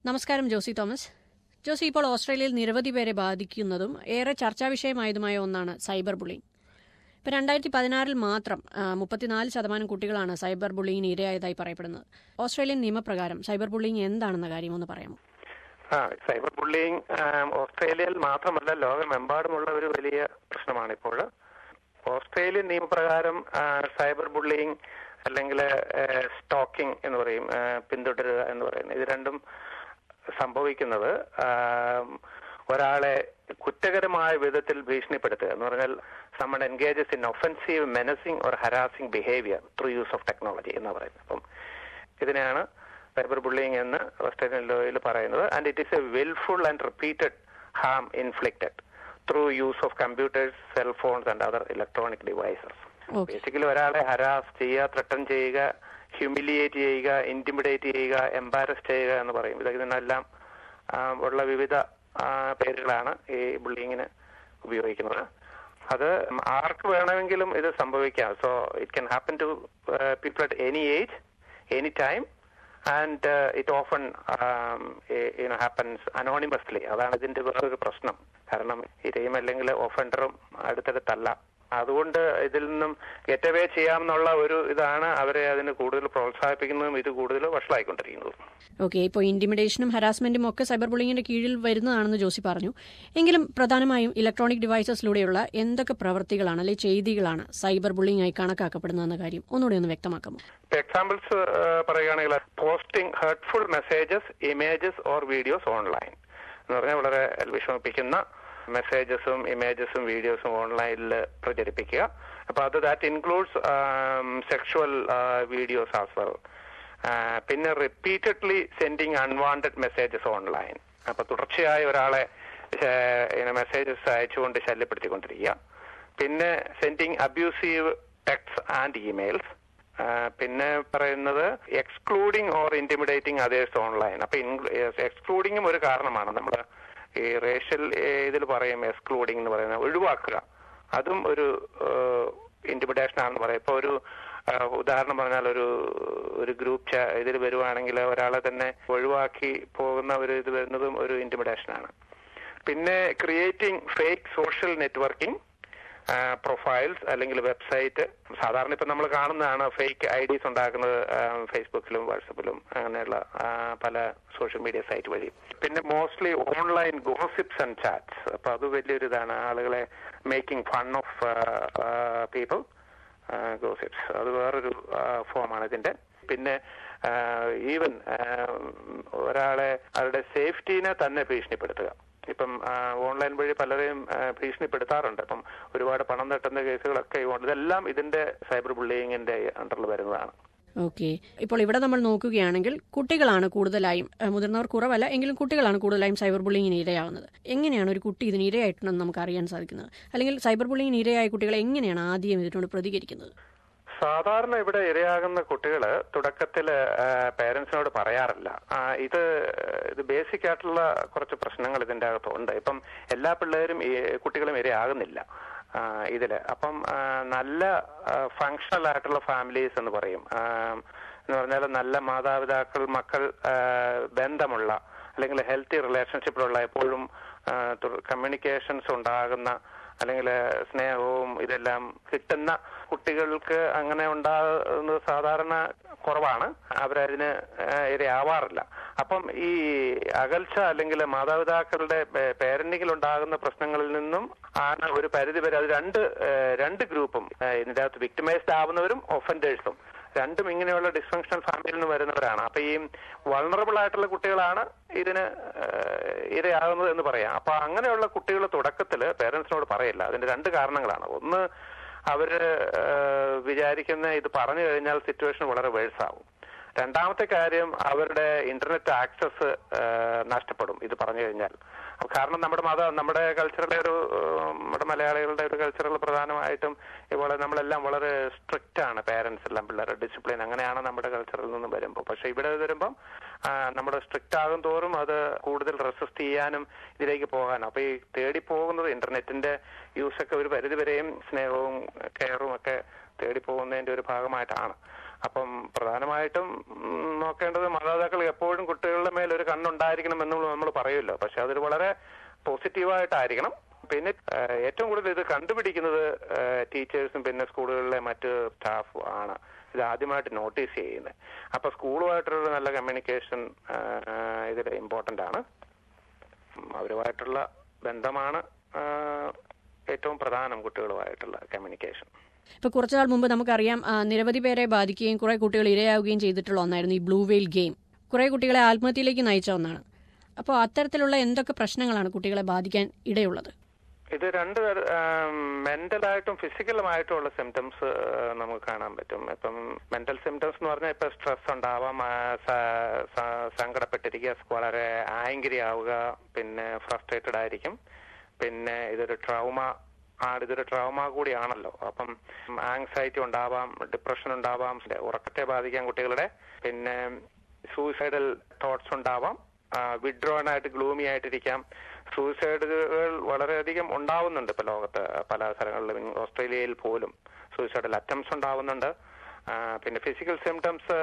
നമസ്കാരം ജോസി തോമസ് ജോസി ഇപ്പോൾ ഓസ്ട്രേലിയയിൽ നിരവധി പേരെ ബാധിക്കുന്നതും ഏറെ ചർച്ചാ വിഷയമായതുമായ ഒന്നാണ് സൈബർ ബുള്ളിംഗ് ഇപ്പം രണ്ടായിരത്തി പതിനാറിൽ മാത്രം ആ, മുപ്പത്തിനാല് ശതമാനം കുട്ടികളാണ് സൈബർ ബുള്ളിങ്ങിന് ഇരയായതായി പറയപ്പെടുന്നത് ഓസ്ട്രേലിയൻ നിയമപ്രകാരം സൈബർ ബുള്ളിംഗ് എന്താണെന്ന കാര്യം ഒന്ന് പറയാമോ ആ സൈബർ ബുള്ളിങ് ഓസ്ട്രേലിയയിൽ മാത്രമല്ല ലോകമെമ്പാടുമുള്ള ഒരു വലിയ പ്രശ്നമാണ് ഇപ്പോൾ ഓസ്ട്രേലിയൻ നിയമപ്രകാരം ആ, സൈബർ ബുള്ളിങ് അല്ലെങ്കിൽ സ്റ്റോക്കിംഗ് എന്ന് പറയും ആ, പിന്തുടരുക എന്ന് പറയുന്നത് ഇത് രണ്ടും സംഭവിക്കുന്നത് ആ, ഒരാളെ കുറ്റകരമായ വിധത്തിൽ ഭീഷണിപ്പെടുത്തുക എന്ന് പറഞ്ഞാൽ someone engages in offensive menacing or harassing behaviour through use of technology എന്ന് പറയുന്നത് അപ്പം ഇതിനെയാണ് സൈബർ ബുള്ളിങ് എന്ന് ഓസ്ട്രേലിയൻ ലോയിൽ പറയുന്നത് and it is a wilful and repeated harm inflicted through use of computers cell phones and other electronic devices okay basically ഒരാളെ harass ചെയ്യുക threaten ചെയ്യുക ഹ്യൂമിലിയേറ്റ് ചെയ്യുക ഇന്റിമിഡേറ്റ് ചെയ്യുക എംബാരസ് ചെയ്യുക എന്ന് പറയും ഇതൊക്കെ ഇതിനെല്ലാം ആ, ഉള്ള വിവിധ ആ, പേരുകളാണ് ഈ ബുള്ളിങ്ങിന് ഉപയോഗിക്കുന്നത് അത് ആർക്ക് വേണമെങ്കിലും ഇത് സംഭവിക്കാം so it can happen to people at any age any time and it often you know happens anonymously അതാണ് ഇതിന്റെ വേറൊരു പ്രശ്നം കാരണം ഇരയും അല്ലെങ്കിൽ ഓഫൻഡറും അടുത്തടുത്തല്ല അതുകൊണ്ട് ഇതിൽ നിന്നും ഗെറ്റ് അവേ ചെയ്യാമെന്നുള്ള ഒരു ഇതാണ് അവരെ അതിന് കൂടുതൽ പ്രോത്സാഹിപ്പിക്കുന്നതും ഇത് കൂടുതൽ വഷളായിക്കൊണ്ടിരിക്കുന്നതും ഓക്കെ ഇപ്പോൾ ഇന്റിമിഡേഷനും ഹരാസ്മെന്റും ഒക്കെ സൈബർ ബുള്ളിങ്ങിന്റെ കീഴിൽ വരുന്നതാണെന്ന് ജോസി പറഞ്ഞു എങ്കിലും പ്രധാനമായും ഇലക്ട്രോണിക് ഡിവൈസസിലൂടെയുള്ള എന്തൊക്കെ പ്രവൃത്തികളാണ് അല്ലെങ്കിൽ ചെയ്തികളാണ് സൈബർ ബുള്ളിംഗ് ആയി കണക്കാക്കപ്പെടുന്നതെന്ന കാര്യം ഒന്നുകൂടി ഒന്ന് വ്യക്തമാക്കാമോ എക്സാമ്പിൾസ് പറയുകയാണെങ്കിൽ posting hurtful messages images or videos online എന്ന് പറഞ്ഞാൽ വളരെ വിഷമിപ്പിക്കുന്ന മെസ്സേജസും ഇമേജസും വീഡിയോസും ഓൺലൈനിൽ പ്രചരിപ്പിക്കുക അപ്പൊ അത് that includes sexual videos as well പിന്നെ repeatedly sending unwanted messages online അപ്പൊ തുടർച്ചയായി ഒരാളെ മെസ്സേജസ് അയച്ചുകൊണ്ട് ശല്യപ്പെടുത്തിക്കൊണ്ടിരിക്കുക പിന്നെ sending abusive texts and emails പിന്നെ പറയുന്നത് excluding or intimidating others online അപ്പൊ എക്സ്ക്ലൂഡിങ്ങും ഒരു കാരണമാണ് നമ്മുടെ ഈ റേഷ്യൽ ഇതിൽ പറയും എക്സ്ക്ലൂഡിംഗ് എന്ന് പറയുന്നത് ഒഴിവാക്കുക അതും ഒരു ഇന്റിമിഡേഷൻ ആണെന്ന് പറയാം ഇപ്പൊ ഒരു ആ, ഉദാഹരണം പറഞ്ഞാൽ ഒരു ഒരു ഗ്രൂപ്പ് ഇതിൽ വരുവാണെങ്കിൽ ഒരാളെ തന്നെ ഒഴിവാക്കി പോകുന്ന ഒരു ഇത് വരുന്നതും ഒരു ഇന്റിമിഡേഷൻ ആണ് പിന്നെ creating fake social networking profiles അല്ലെങ്കിൽ വെബ്സൈറ്റ് സാധാരണ ഇപ്പൊ നമ്മൾ കാണുന്നതാണ് ഫേക്ക് ഐ ഡിസ് ഉണ്ടാക്കുന്നത് ആ, ഫേസ്ബുക്കിലും വാട്സപ്പിലും അങ്ങനെയുള്ള ആ, പല സോഷ്യൽ മീഡിയ സൈറ്റ് വഴി പിന്നെ mostly online gossips and chats അപ്പൊ അത് വലിയൊരു ഇതാണ് ആളുകളെ making fun of people gossips അത് വേറൊരു ഫോമാണ് ഇതിന്റെ പിന്നെ ഈവൻ ഒരാളെ അവരുടെ സേഫ്റ്റീനെ തന്നെ ഭീഷണിപ്പെടുത്തുക ഇപ്പം ഓൺലൈൻ വഴി പലരെയും ആ, ഭീഷണിപ്പെടുത്താറുണ്ട് അപ്പം ഒരുപാട് പണം തട്ടുന്ന കേസുകളൊക്കെ ഈ ഓൺ- ഇതെല്ലാം ഇതിന്റെ സൈബർ ബുള്ളിങ്ങിന്റെ അണ്ടറിൽ വരുന്നതാണ് ഓക്കെ ഇപ്പോൾ ഇവിടെ നമ്മൾ നോക്കുകയാണെങ്കിൽ കുട്ടികളാണ് കൂടുതലായും ഏഹ്, മുതിർന്നവർ കുറവല്ല എങ്കിലും കുട്ടികളാണ് കൂടുതലായും സൈബർ ബുള്ളിങ്ങിന് ഇരയാവുന്നത് എങ്ങനെയാണ് ഒരു കുട്ടി ഇതിന് ഇരയായിട്ടുണ്ടെന്ന് നമുക്ക് അറിയാൻ സാധിക്കുന്നത് അല്ലെങ്കിൽ സൈബർ ബുള്ളിങ്ങിന് ഇരയായ കുട്ടികൾ എങ്ങനെയാണ് ആദ്യം ഇതിനോട് പ്രതികരിക്കുന്നത് സാധാരണ ഇവിടെ ഇരയാകുന്ന കുട്ടികള് തുടക്കത്തില് പേരൻസിനോട് പറയാറില്ല ആ, ഇത് ഇത് ബേസിക് ആയിട്ടുള്ള കുറച്ച് പ്രശ്നങ്ങൾ ഇതിന്റെ അകത്തുണ്ട് ഇപ്പം എല്ലാ പിള്ളേരും ഈ കുട്ടികളും ഇരയാകുന്നില്ല ആ, ഇതില് അപ്പം ആ, നല്ല ഫങ്ഷണൽ ആയിട്ടുള്ള ഫാമിലീസ് എന്ന് പറയും ആ, എന്ന് പറഞ്ഞാൽ നല്ല മാതാപിതാക്കൾ മക്കൾ ആ, ബന്ധമുള്ള അല്ലെങ്കിൽ ഹെൽത്തി റിലേഷൻഷിപ്പിലുള്ള എപ്പോഴും കമ്മ്യൂണിക്കേഷൻസ് ഉണ്ടാകുന്ന അല്ലെങ്കിൽ സ്നേഹവും ഇതെല്ലാം കിട്ടുന്ന കുട്ടികൾക്ക് അങ്ങനെ ഉണ്ടാകുന്നത് സാധാരണ കുറവാണ് അവരതിന് ഏഹ്, ഇരയാവാറില്ല അപ്പം ഈ അകൽച്ച അല്ലെങ്കിൽ മാതാപിതാക്കളുടെ പേരന്റിങ്ങിൽ ഉണ്ടാകുന്ന പ്രശ്നങ്ങളിൽ നിന്നും ആണ് ഒരു പരിധി വരെ അത് രണ്ട് ഏഹ്, രണ്ട് ഗ്രൂപ്പും ഏഹ്, ഇതിന്റെ അകത്ത് വിക്ടിമൈസ്ഡ് ആവുന്നവരും ഒഫൻഡേഴ്സും രണ്ടും ഇങ്ങനെയുള്ള ഡിസ്ഫങ്ഷണൽ ഫാമിലിയിൽ നിന്ന് വരുന്നവരാണ് അപ്പൊ ഈ വൾണറബിൾ ആയിട്ടുള്ള കുട്ടികളാണ് ഇതിന് ഏഹ്, ഇരയാകുന്നത് എന്ന് പറയാം അപ്പൊ അങ്ങനെയുള്ള കുട്ടികൾ തുടക്കത്തില് പേരൻസിനോട് പറയില്ല അതിന്റെ രണ്ട് കാരണങ്ങളാണ് ഒന്ന് അവര് ഏഹ്, വിചാരിക്കുന്ന ഇത് പറഞ്ഞു കഴിഞ്ഞാൽ സിറ്റുവേഷൻ വളരെ വേഴ്സ് ആവും രണ്ടാമത്തെ കാര്യം അവരുടെ ഇന്റർനെറ്റ് ആക്സസ് നഷ്ടപ്പെടും ഇത് പറഞ്ഞു കഴിഞ്ഞാൽ കാരണം നമ്മുടെ മത നമ്മുടെ കൾച്ചറിലെ ഒരു ഏഹ്, നമ്മുടെ മലയാളികളുടെ ഒരു കൾച്ചറിൽ പ്രധാനമായിട്ടും ഇതുപോലെ നമ്മളെല്ലാം വളരെ സ്ട്രിക്റ്റ് ആണ് പേരൻസ് എല്ലാം പിള്ളേരുടെ ഡിസിപ്ലിൻ അങ്ങനെയാണ് നമ്മുടെ കൾച്ചറിൽ നിന്നും വരുമ്പോൾ പക്ഷെ ഇവിടെ വരുമ്പം ആ, നമ്മുടെ സ്ട്രിക്റ്റ് ആകും തോറും അത് കൂടുതൽ റെസിസ്റ്റ് ചെയ്യാനും ഇതിലേക്ക് പോകാനും അപ്പൊ ഈ തേടി പോകുന്നത് ഇന്റർനെറ്റിന്റെ യൂസ് ഒക്കെ ഒരു പരിധി വരെയും സ്നേഹവും കെയറും ഒക്കെ തേടി പോകുന്നതിന്റെ ഒരു ഭാഗമായിട്ടാണ് അപ്പം പ്രധാനമായിട്ടും ഉം, നോക്കേണ്ടത് മാതാപിതാക്കൾ എപ്പോഴും കുട്ടികളുടെ മേൽ ഒരു കണ്ണുണ്ടായിരിക്കണം എന്ന് നമ്മൾ പറയുമല്ലോ പക്ഷെ അതൊരു വളരെ പോസിറ്റീവായിട്ടായിരിക്കണം പിന്നെ ആ, ഏറ്റവും കൂടുതൽ ഇത് കണ്ടുപിടിക്കുന്നത് ടീച്ചേഴ്സും പിന്നെ സ്കൂളുകളിലെ മറ്റ് സ്റ്റാഫ് ആണ് ഇത് ആദ്യമായിട്ട് നോട്ടീസ് ചെയ്യുന്നത് അപ്പൊ സ്കൂളുമായിട്ടൊരു നല്ല കമ്മ്യൂണിക്കേഷൻ ഇതിൽ ഇമ്പോർട്ടന്റ് ആണ് ഉം, അവരുമായിട്ടുള്ള ബന്ധമാണ് ആ, ഏറ്റവും പ്രധാനം കുട്ടികളുമായിട്ടുള്ള കമ്മ്യൂണിക്കേഷൻ ഇപ്പൊ കുറച്ചു നാൾ മുമ്പ് നമുക്കറിയാം ആ, നിരവധി പേരെ ബാധിക്കുകയും കുറെ കുട്ടികൾ ഇരയാവുകയും ചെയ്തിട്ടുള്ള ഒന്നായിരുന്നു ഈ ബ്ലൂ വെയിൽ ഗെയിം കുറെ കുട്ടികളെ ആത്മഹത്യയിലേക്ക് നയിച്ച ഒന്നാണ് അപ്പോൾ അത്തരത്തിലുള്ള എന്തൊക്കെ പ്രശ്നങ്ങളാണ് കുട്ടികളെ ബാധിക്കാൻ ഇടയുള്ളത് ഇത് രണ്ട് മെന്റലായിട്ടും ഫിസിക്കലുമായിട്ടും ഉള്ള സിംറ്റംസ് നമുക്ക് കാണാൻ പറ്റും ഇപ്പം മെന്റൽ സിംറ്റംസ് എന്ന് പറഞ്ഞാൽ ഇപ്പൊ സ്ട്രെസ് ഉണ്ടാവാം ആ, സ- സ- സങ്കടപ്പെട്ടിരിക്കുക വളരെ ആംഗ്രി ആവുക പിന്നെ ഫ്രസ്ട്രേറ്റഡ് ആയിരിക്കും പിന്നെ ഇതൊരു ട്രൗമ ആ ഇതൊരു ട്രൗമ കൂടിയാണല്ലോ അപ്പം ആങ്സൈറ്റി ഉണ്ടാവാം ഡിപ്രഷൻ ഉണ്ടാവാം ഉറക്കത്തെ ബാധിക്കാം കുട്ടികളുടെ പിന്നെ സൂയിസൈഡൽ തോട്ട്സ് ഉണ്ടാവാം വിഡ്രോൺ ആയിട്ട് ഗ്ലൂമി ആയിട്ടിരിക്കാം സൂയിസൈഡുകൾ വളരെയധികം ഉണ്ടാവുന്നുണ്ട് ഇപ്പൊ ലോകത്ത് പല സ്ഥലങ്ങളിലും ഓസ്ട്രേലിയയിൽ പോലും സൂയിസൈഡൽ അറ്റംപ്റ്റ്സ് ഉണ്ടാവുന്നുണ്ട് ആ, പിന്നെ ഫിസിക്കൽ സിംറ്റംസ്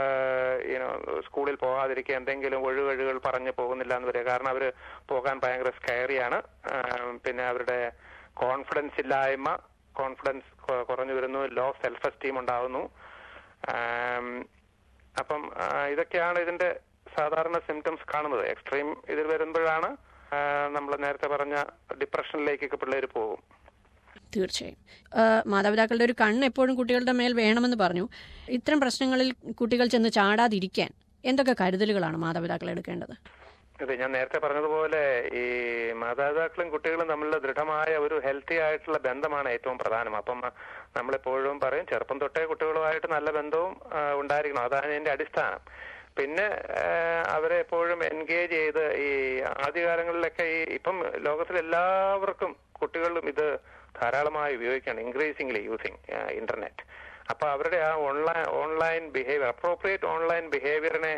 സ്കൂളിൽ പോകാതിരിക്കുക എന്തെങ്കിലും ഒഴിവഴികൾ പറഞ്ഞ് പോകുന്നില്ല എന്ന് വരിക കാരണം അവർ പോകാൻ ഭയങ്കര സ്കയറിയാണ് പിന്നെ അവരുടെ കോൺഫിഡൻസ് ഇല്ലായ്മ കോൺഫിഡൻസ് കുറഞ്ഞു വരുന്നു ലോ സെൽഫ് എസ്റ്റീം ഉണ്ടാവുന്നു ആം, അപ്പം ആ, ഇതൊക്കെയാണ് ഇതിന്റെ സാധാരണ സിംറ്റംസ് കാണുന്നത് എക്സ്ട്രീം ഇതിൽ വരുമ്പോഴാണ് നമ്മൾ നേരത്തെ പറഞ്ഞ ഡിപ്രഷനിലേക്കൊക്കെ പിള്ളേർ പോകും തീർച്ചയായും ആ, മാതാപിതാക്കളുടെ ഒരു കണ്ണ് എപ്പോഴും കുട്ടികളുടെ മേൽ വേണമെന്ന് പറഞ്ഞു ഇത്തരം പ്രശ്നങ്ങളിൽ കുട്ടികൾ ചെന്ന് ചാടാതിരിക്കാൻ എന്തൊക്കെ കരുതലുകളാണ് മാതാപിതാക്കൾ എടുക്കേണ്ടത് അതെ ഞാൻ നേരത്തെ പറഞ്ഞതുപോലെ ഈ മാതാപിതാക്കളും കുട്ടികളും തമ്മിലുള്ള ദൃഢമായ ഒരു ഹെൽത്തി ആയിട്ടുള്ള ബന്ധമാണ് ഏറ്റവും പ്രധാനം അപ്പം നമ്മളെപ്പോഴും പറയും ചെറുപ്പം തൊട്ടേ കുട്ടികളുമായിട്ട് നല്ല ബന്ധവും ആ, ഉണ്ടായിരിക്കണം അതാണ് ഇതിന്റെ അടിസ്ഥാനം പിന്നെ ആ, അവരെ എപ്പോഴും എൻഗേജ് ചെയ്ത് ഈ ആദ്യകാലങ്ങളിലൊക്കെ ഈ ഇപ്പം ലോകത്തിൽ എല്ലാവർക്കും കുട്ടികളും ഇത് ധാരാളമായി ഉപയോഗിക്കുകയാണ് ഇൻക്രീസിംഗ്ലി യൂസിങ് ഇന്റർനെറ്റ് അപ്പൊ അവരുടെ ആ online online behaviour appropriate online ബിഹേവിയറിനെ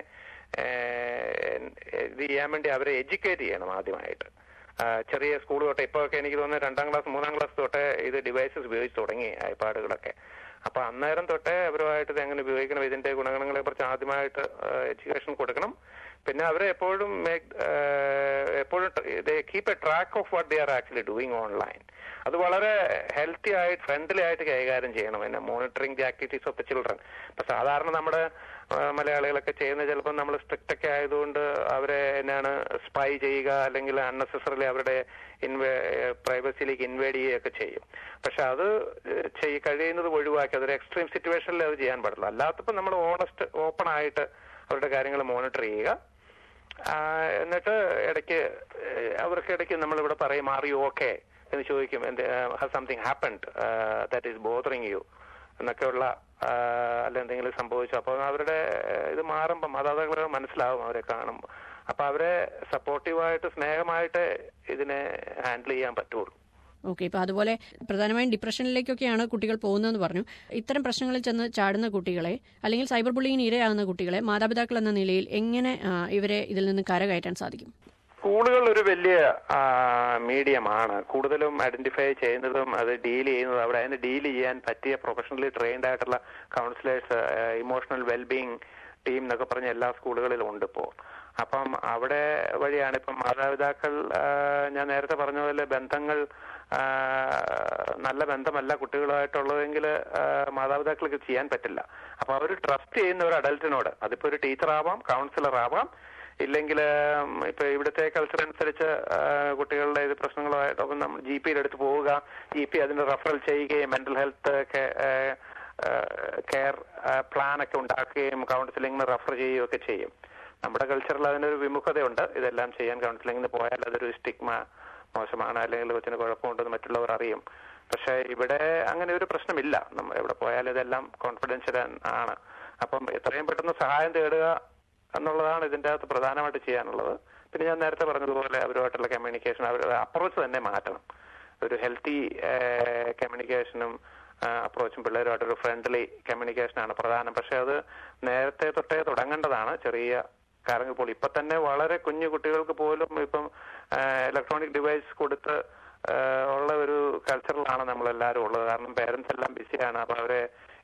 ഇത് ചെയ്യാൻ വേണ്ടി അവരെ എഡ്യൂക്കേറ്റ് ചെയ്യണം ആദ്യമായിട്ട് ആ, ചെറിയ സ്കൂൾ തൊട്ട് ഇപ്പൊ ഒക്കെ എനിക്ക് തോന്നുന്നു രണ്ടാം ക്ലാസ് മൂന്നാം ക്ലാസ് തൊട്ടേ ഇത് ഡിവൈസസ് ഉപയോഗിച്ച് തുടങ്ങി ഐപാഡുകളൊക്കെ അപ്പൊ അന്നേരം തൊട്ടേ അവരുമായിട്ട് ഇത് എങ്ങനെ ഉപയോഗിക്കണം ഇതിന്റെ ഗുണഗണങ്ങളെ കുറിച്ച് ആദ്യമായിട്ട് എഡ്യൂക്കേഷൻ കൊടുക്കണം പിന്നെ അവരെ എപ്പോഴും make, ആ, എപ്പോഴും keep a track of what they are actually doing online അത് വളരെ ഹെൽത്തി ആയിട്ട് ഫ്രണ്ട്ലി ആയിട്ട് കൈകാര്യം ചെയ്യണം പിന്നെ monitoring the activities of the children ഇപ്പൊ സാധാരണ നമ്മുടെ ആ, മലയാളികളൊക്കെ ചെയ്യുന്ന ചിലപ്പോൾ നമ്മൾ സ്ട്രിക്റ്റ് ഒക്കെ ആയതുകൊണ്ട് അവരെ എന്നാണ് സ്പൈ ചെയ്യുക അല്ലെങ്കിൽ അൺനെസസറിലി അവരുടെ ഇൻവേ പ്രൈവസിയിലേക്ക് ഇൻവേഡ് ചെയ്യുകയൊക്കെ ചെയ്യും പക്ഷെ അത് ചെയ്യ കഴിയുന്നത് ഒഴിവാക്കി അതൊരു എക്സ്ട്രീം സിറ്റുവേഷനിൽ അത് ചെയ്യാൻ പാടില്ല അല്ലാത്തപ്പോൾ നമ്മൾ ഓണസ്റ്റ് ഓപ്പൺ ആയിട്ട് അവരുടെ കാര്യങ്ങൾ മോണിറ്റർ ചെയ്യുക ആ, എന്നിട്ട് ഇടയ്ക്ക് ഏഹ്, അവർക്ക് ഇടയ്ക്ക് നമ്മൾ ഇവിടെ പറയും ആർ യു ഓക്കെ എന്ന് ചോദിക്കും something happened that is bothering you എന്നൊക്കെയുള്ള ആ, അല്ല എന്തെങ്കിലും സംഭവിച്ചു അപ്പോൾ അവരുടെ ഏഹ്, ഇത് മാറുമ്പോൾ മാതാപിതാക്കൾ മനസ്സിലാവും അവരെ കാണുമ്പോൾ അപ്പൊ അവരെ സപ്പോർട്ടീവായിട്ട് സ്നേഹമായിട്ട് ഇതിനെ ഹാൻഡിൽ ചെയ്യാൻ പറ്റുള്ളൂ ഓക്കെ ഇപ്പൊ അതുപോലെ പ്രധാനമായും ഡിപ്രഷനിലേക്കൊക്കെയാണ് കുട്ടികൾ പോകുന്നതെന്ന് പറഞ്ഞു ഇത്തരം പ്രശ്നങ്ങളിൽ ചെന്ന് ചാടുന്ന കുട്ടികളെ അല്ലെങ്കിൽ സൈബർ ബുള്ളിങ്ങിന് ഇരയാകുന്ന കുട്ടികളെ മാതാപിതാക്കൾ എന്ന നിലയിൽ എങ്ങനെ ആ, ഇവരെ ഇതിൽ നിന്ന് കരകയറ്റാൻ സാധിക്കും സ്കൂളുകൾ ഒരു വലിയ മീഡിയമാണ് കൂടുതലും ഐഡന്റിഫൈ ചെയ്യുന്നതും അത് ഡീൽ ചെയ്യുന്നതും അവിടെ അതിന് ഡീൽ ചെയ്യാൻ പറ്റിയ പ്രൊഫഷണലി ട്രെയിൻഡ് ആയിട്ടുള്ള കൗൺസിലേഴ്സ് ഇമോഷണൽ വെൽബീങ് ടീം എന്നൊക്കെ പറഞ്ഞ എല്ലാ സ്കൂളുകളിലും ഉണ്ട് ഇപ്പോൾ അപ്പം അവിടെ വഴിയാണ് ഇപ്പം മാതാപിതാക്കൾ ആ, ഞാൻ നേരത്തെ പറഞ്ഞ പോലെ ബന്ധങ്ങൾ ആ, നല്ല ബന്ധമല്ല കുട്ടികളുമായിട്ടുള്ളതെങ്കിൽ മാതാപിതാക്കൾക്ക് ചെയ്യാൻ പറ്റില്ല അപ്പൊ അവർ ട്രസ്റ്റ് ചെയ്യുന്ന ഒരു അഡൽറ്റിനോട് അതിപ്പോ ഒരു ടീച്ചർ ആവാം കൗൺസിലർ ആവാം ഇല്ലെങ്കിൽ ഇപ്പൊ ഇവിടുത്തെ കൾച്ചർ അനുസരിച്ച് ആ, കുട്ടികളുടെ ഇത് പ്രശ്നങ്ങളുമായിട്ട് നമ്മൾ ജി പിയുടെ അടുത്ത് പോവുക ജി പി അതിന് റെഫറൽ ചെയ്യുകയും മെന്റൽ ഹെൽത്ത് ഒക്കെ കെയർ പ്ലാൻ ഒക്കെ ഉണ്ടാക്കുകയും കൗൺസിലിംഗിന് റെഫർ ചെയ്യുകയും ഒക്കെ ചെയ്യും നമ്മുടെ കൾച്ചറിൽ അതിനൊരു വിമുഖതയുണ്ട് ഇതെല്ലാം ചെയ്യാൻ കൗൺസിലിംഗിന് പോയാൽ അതൊരു സ്റ്റിഗ്മ മോശമാണ് അല്ലെങ്കിൽ കൊച്ചിന് കുഴപ്പമുണ്ടെന്ന് മറ്റുള്ളവർ അറിയും പക്ഷെ ഇവിടെ അങ്ങനെ ഒരു പ്രശ്നമില്ല നമ്മൾ എവിടെ പോയാലും ഇതെല്ലാം കോൺഫിഡൻഷ്യൽ ആണ് അപ്പം എത്രയും പെട്ടെന്ന് സഹായം തേടുക എന്നുള്ളതാണ് ഇതിന്റെ അകത്ത് പ്രധാനമായിട്ട് ചെയ്യാനുള്ളത് പിന്നെ ഞാൻ നേരത്തെ പറഞ്ഞതുപോലെ അവരുമായിട്ടുള്ള കമ്മ്യൂണിക്കേഷൻ അവരുടെ അപ്രോച്ച് തന്നെ മാറ്റണം ഒരു ഹെൽത്തി കമ്മ്യൂണിക്കേഷനും അപ്രോച്ചും പിള്ളേരുമായിട്ടൊരു ഫ്രണ്ട്ലി കമ്മ്യൂണിക്കേഷനാണ് പ്രധാനം പക്ഷെ അത് നേരത്തെ തൊട്ടേ തുടങ്ങേണ്ടതാണ് ചെറിയ കാരണം ഇപ്പോൾ ഇപ്പൊ തന്നെ വളരെ കുഞ്ഞു കുട്ടികൾക്ക് പോലും ഇപ്പം ഇലക്ട്രോണിക് ഡിവൈസ് കൊടുത്ത് ആ, ഉള്ള ഒരു കൾച്ചറിലാണ് നമ്മളെല്ലാവരും ഉള്ളത് കാരണം പേരൻസ് എല്ലാം ബിസിയാണ് അപ്പൊ അവരെ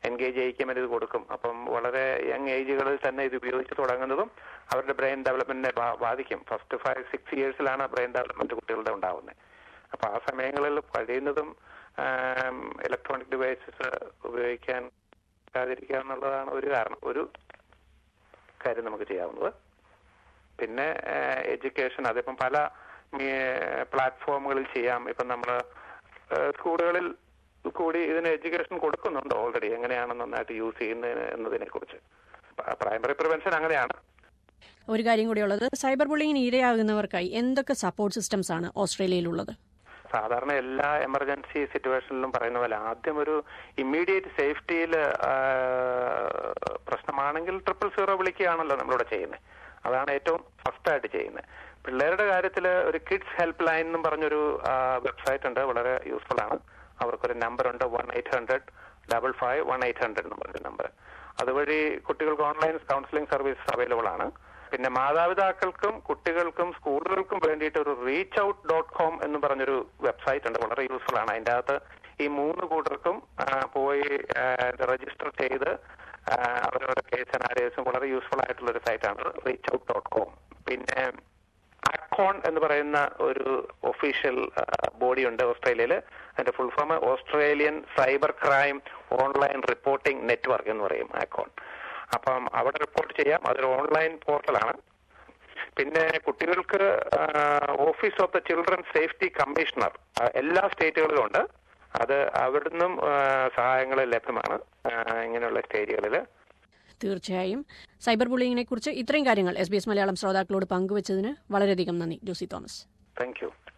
എൻഗേജ് ചെയ്യിക്കുമ്പോൾ ഇത് കൊടുക്കും അപ്പം വളരെ യങ് ഏജുകളിൽ തന്നെ ഇത് ഉപയോഗിച്ച് തുടങ്ങുന്നതും അവരുടെ ബ്രെയിൻ ഡെവലപ്മെന്റിനെ ബാ- ബാധിക്കും ഫസ്റ്റ് ഫൈവ് സിക്സ് ഇയേഴ്സിലാണ് ബ്രെയിൻ ഡെവലപ്മെന്റ് കുട്ടികളുടെ ഉണ്ടാവുന്നത് അപ്പൊ ആ സമയങ്ങളിൽ കഴിയുന്നതും ഇലക്ട്രോണിക് ഡിവൈസസ് ഉപയോഗിക്കാൻ ാതിരിക്കുക എന്നുള്ളതാണ് ഒരു കാരണം ഒരു കാര്യം നമുക്ക് ചെയ്യാവുന്നത് പിന്നെ എഡ്യൂക്കേഷൻ അതിപ്പം പല പ്ലാറ്റ്ഫോമുകളിൽ ചെയ്യാം ഇപ്പം നമ്മൾ സ്കൂളുകളിൽ കൂടി ഇതിന് എഡ്യൂക്കേഷൻ കൊടുക്കുന്നുണ്ട് ഓൾറെഡി എങ്ങനെയാണ് നന്നായിട്ട് യൂസ് ചെയ്യുന്നതിന് എന്നതിനെ കുറിച്ച് പ്രൈമറി പ്രിവെൻഷൻ അങ്ങനെയാണ് ഒരു കാര്യം കൂടിയുള്ളത് സൈബർ ബുള്ളിങ്ങിന് ഇരയാകുന്നവർക്കായി എന്തൊക്കെ സപ്പോർട്ട് സിസ്റ്റംസ് ആണ് ഓസ്ട്രേലിയയിലുള്ളത് സാധാരണ എല്ലാ എമർജൻസി സിറ്റുവേഷനിലും പറയുന്ന പോലെ ആദ്യം ഒരു ഇമ്മീഡിയറ്റ് സേഫ്റ്റിയിൽ പ്രശ്നമാണെങ്കിൽ ട്രിപ്പിൾ സീറോ വിളിക്കുകയാണല്ലോ നമ്മളിവിടെ ചെയ്യുന്നത് അതാണ് ഏറ്റവും ഫസ്റ്റ് ആയിട്ട് ചെയ്യുന്നത് പിള്ളേരുടെ കാര്യത്തിൽ ഒരു കിഡ്സ് ഹെൽപ്പ് ലൈൻ എന്നും പറഞ്ഞൊരു വെബ്സൈറ്റ് ഉണ്ട് വളരെ യൂസ്ഫുൾ ആണ് അവർക്കൊരു നമ്പർ ഉണ്ട് one eight hundred double five one eight hundred എന്ന് പറഞ്ഞൊരു നമ്പർ അതുവഴി കുട്ടികൾക്ക് ഓൺലൈൻ കൗൺസിലിംഗ് സർവീസ് അവൈലബിൾ ആണ് പിന്നെ മാതാപിതാക്കൾക്കും കുട്ടികൾക്കും സ്കൂളുകൾക്കും വേണ്ടിയിട്ട് ഒരു റീച്ച് ഔട്ട് ഡോട്ട് കോം എന്ന് പറഞ്ഞൊരു വെബ്സൈറ്റ് ഉണ്ട് വളരെ യൂസ്ഫുൾ ആണ് അതിൻ്റെ അകത്ത് ഈ മൂന്ന് കൂട്ടർക്കും ആ, പോയി രജിസ്റ്റർ ചെയ്ത് ആ, അവരവരുടെ കേസ് അനാലിസും വളരെ യൂസ്ഫുൾ ആയിട്ടുള്ള ഒരു സൈറ്റാണ് റീച്ച് ഔട്ട് ഡോട്ട് കോം പിന്നെ അക്കോൺ എന്ന് പറയുന്ന ഒരു ഒഫീഷ്യൽ ബോഡി ഉണ്ട് ഓസ്ട്രേലിയയിൽ അതിന്റെ full form Australian cyber crime online reporting network എന്ന് പറയും അക്കോൺ അപ്പം അവിടെ റിപ്പോർട്ട് ചെയ്യാം അതൊരു ഓൺലൈൻ പോർട്ടലാണ് പിന്നെ കുട്ടികൾക്ക് office of the children safety commissioner എല്ലാ സ്റ്റേറ്റുകളിലും ഉണ്ട് അത് അവിടുന്നും സഹായങ്ങൾ ലഭ്യമാണ് ആ, ഇങ്ങനെയുള്ള സ്റ്റേറ്റുകളിൽ തീർച്ചയായും സൈബർ ബുള്ളിങ്ങിനെ കുറിച്ച് ഇത്രയും കാര്യങ്ങൾ എസ് ബി എസ് മലയാളം ശ്രോതാക്കളോട് പങ്കുവച്ചതിന് വളരെയധികം നന്ദി ജോസി തോമസ് താങ്ക് യു